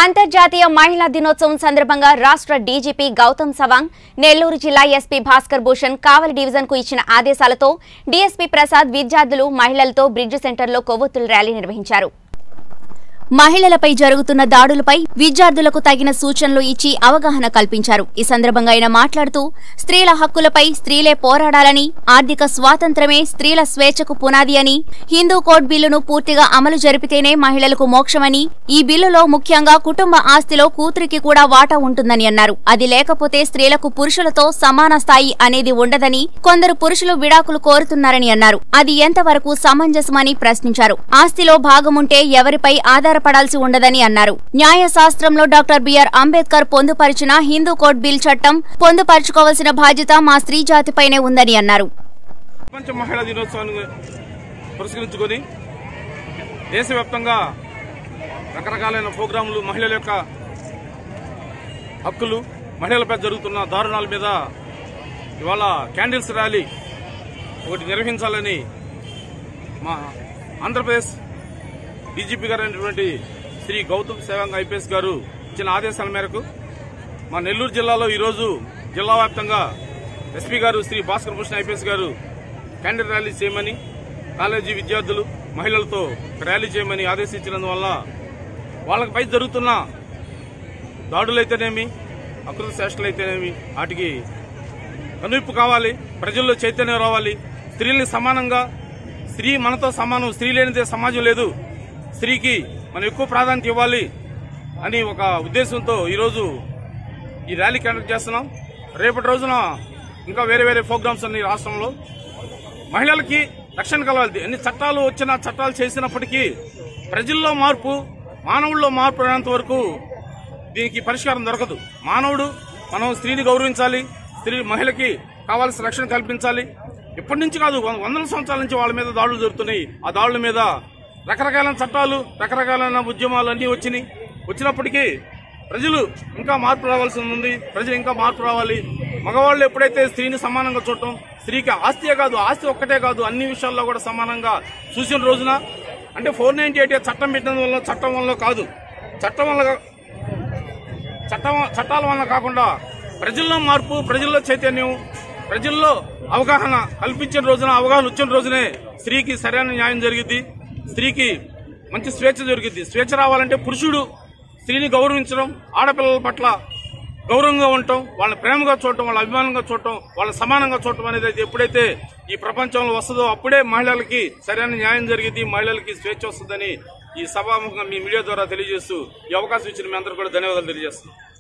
అంతర్జాతీయ మహిళా దినోత్సవం సందర్భంగా రాష్ట్ర డీజీపీ గౌతమ్ సవాంగ్ నెల్లూరు జిల్లా ఎస్పీ భాస్కర్ భూషణ్ కావలి డివిజన్ కు ఇచ్చిన ఆదేశాలతో డీఎస్పీ ప్రసాద్ విద్యార్థులు మహిళలతో బ్రిడ్జ్ సెంటర్లో కొవ్వొత్తుల ర్యాలీ నిర్వహించారు మహిళలపై జరుగుతున్న దాడులపై విద్యార్థులకు తగిన సూచనలు ఇచ్చి అవగాహన కల్పించారు ఈ సందర్భంగా ఆయన మాట్లాడుతూ స్త్రీల హక్కులపై స్త్రీలే పోరాడాలని ఆర్థిక స్వాతంత్రమే స్త్రీల స్వేచ్ఛకు పునాది అని హిందూ కోడ్ బిల్లును పూర్తిగా అమలు జరిపితేనే మహిళలకు మోక్షమని ఈ బిల్లులో ముఖ్యంగా కుటుంబ ఆస్తిలో కూతురికి కూడా వాటా ఉంటుందని అన్నారు అది లేకపోతే స్త్రీలకు పురుషులతో సమాన స్థాయి అనేది ఉండదని కొందరు పురుషులు విడాకులు కోరుతున్నారని అన్నారు అది ఎంతవరకు సమంజసమని ప్రశ్నించారు ఆస్తిలో భాగముంటే ఎవరిపై ఆధారపడాల్సి ఉండదని అన్నారు న్యాయశాస్త్రంలో డాక్టర్ బిఆర్ అంబేద్కర్ పొందుపరిచిన హిందూ కోడ్ బిల్ చట్టం పొందుపరుచుకోవాల్సిన బాధ్యత మా స్త్రీ జాతిపైనే ఉందని అన్నారు ప్రపంచ మహిళా దినోత్సవాన్ని పురస్కరించుకొని దేశవ్యాప్తంగా రకరకాలైన ప్రోగ్రాములు మహిళల యొక్క హక్కులు మహిళలపై జరుగుతున్న దారుణాల మీద ఇవాళ క్యాండిల్స్ ర్యాలీ ఒకటి నిర్వహించాలని మా ఆంధ్రప్రదేశ్ డీజీపీ గారు అయినటువంటి శ్రీ గౌతమ్ సేవాంగ్ ఐపీఎస్ గారు ఇచ్చిన ఆదేశాల మేరకు మా నెల్లూరు జిల్లాలో ఈరోజు జిల్లా వ్యాప్తంగా ఎస్పీ గారు శ్రీ భాస్కర్ భూషణ్ ఐపీఎస్ గారు క్యాండిల్ ర్యాలీ చేయమని కాలేజీ విద్యార్థులు మహిళలతో ర్యాలీ చేయమని ఆదేశించినందువల్ల వాళ్ళపై జరుగుతున్న దాడులైతేనేమి అకృత చేష్టలైతేనేమి వాటికి కనువిప్పు కావాలి ప్రజల్లో చైతన్యం రావాలి స్త్రీల్ని సమానంగా స్త్రీ మనతో సమానం స్త్రీ లేనిదే సమాజం లేదు స్త్రీకి మనం ఎక్కువ ప్రాధాన్యత ఇవ్వాలి అని ఒక ఉద్దేశంతో ఈరోజు ఈ ర్యాలీ కండక్ట్ చేస్తున్నాం రేపటి రోజున ఇంకా వేరే వేరే ప్రోగ్రామ్స్ ఉన్నాయి రాష్ట్రంలో మహిళలకి రక్షణ కలవాలి ఎన్ని చట్టాలు వచ్చినా చట్టాలు చేసినప్పటికీ ప్రజల్లో మార్పు మానవుల్లో మార్పు అనేంత వరకు దీనికి పరిష్కారం దొరకదు మానవుడు మనం స్త్రీని గౌరవించాలి స్త్రీ మహిళకి కావాల్సిన రక్షణ కల్పించాలి ఇప్పటి నుంచి కాదు వం- వందల సంవత్సరాల నుంచి వాళ్ళ మీద దాడులు జరుగుతున్నాయి ఆ దాడుల మీద రకరకాలైన చట్టాలు రకరకాలైన ఉద్యమాలు అన్నీ వచ్చినాయి వచ్చినప్పటికీ ప్రజలు ఇంకా మార్పు రావాల్సి ఉంది ప్రజలు ఇంకా మార్పు రావాలి మగవాళ్ళు ఎప్పుడైతే స్త్రీని సమానంగా చూడటం స్త్రీకి ఆస్తియే కాదు ఆస్తి ఒక్కటే కాదు అన్ని విషయాల్లో కూడా సమానంగా చూసిన రోజున అంటే ఫోర్ నైన్టీ ఎయిట్ చట్టం పెట్టిన వల్ల చట్టం వల్ల కాదు చట్టం వల్ల చట్టం చట్టాల వల్ల కాకుండా ప్రజల్లో మార్పు ప్రజల్లో చైతన్యం ప్రజల్లో అవగాహన కల్పించిన రోజున అవగాహన వచ్చిన రోజునే స్త్రీకి సరైన న్యాయం జరిగింది స్త్రీకి మంచి స్వేచ్ఛ జరిగింది స్వేచ్ఛ రావాలంటే పురుషుడు స్త్రీని గౌరవించడం ఆడపిల్లల పట్ల గౌరవంగా ఉండటం వాళ్ళని ప్రేమగా చూడటం వాళ్ళ అభిమానంగా చూడటం వాళ్ళ సమానంగా చూడటం అనేది అయితే ఎప్పుడైతే ఈ ప్రపంచంలో వస్తుందో అప్పుడే మహిళలకి సరైన న్యాయం జరిగింది మహిళలకి స్వేచ్ఛ వస్తుందని ఈ సభాముఖంగా మీ మీడియా ద్వారా తెలియజేస్తూ ఈ అవకాశం ఇచ్చిన మీ అందరూ కూడా ధన్యవాదాలు తెలియజేస్తున్నాం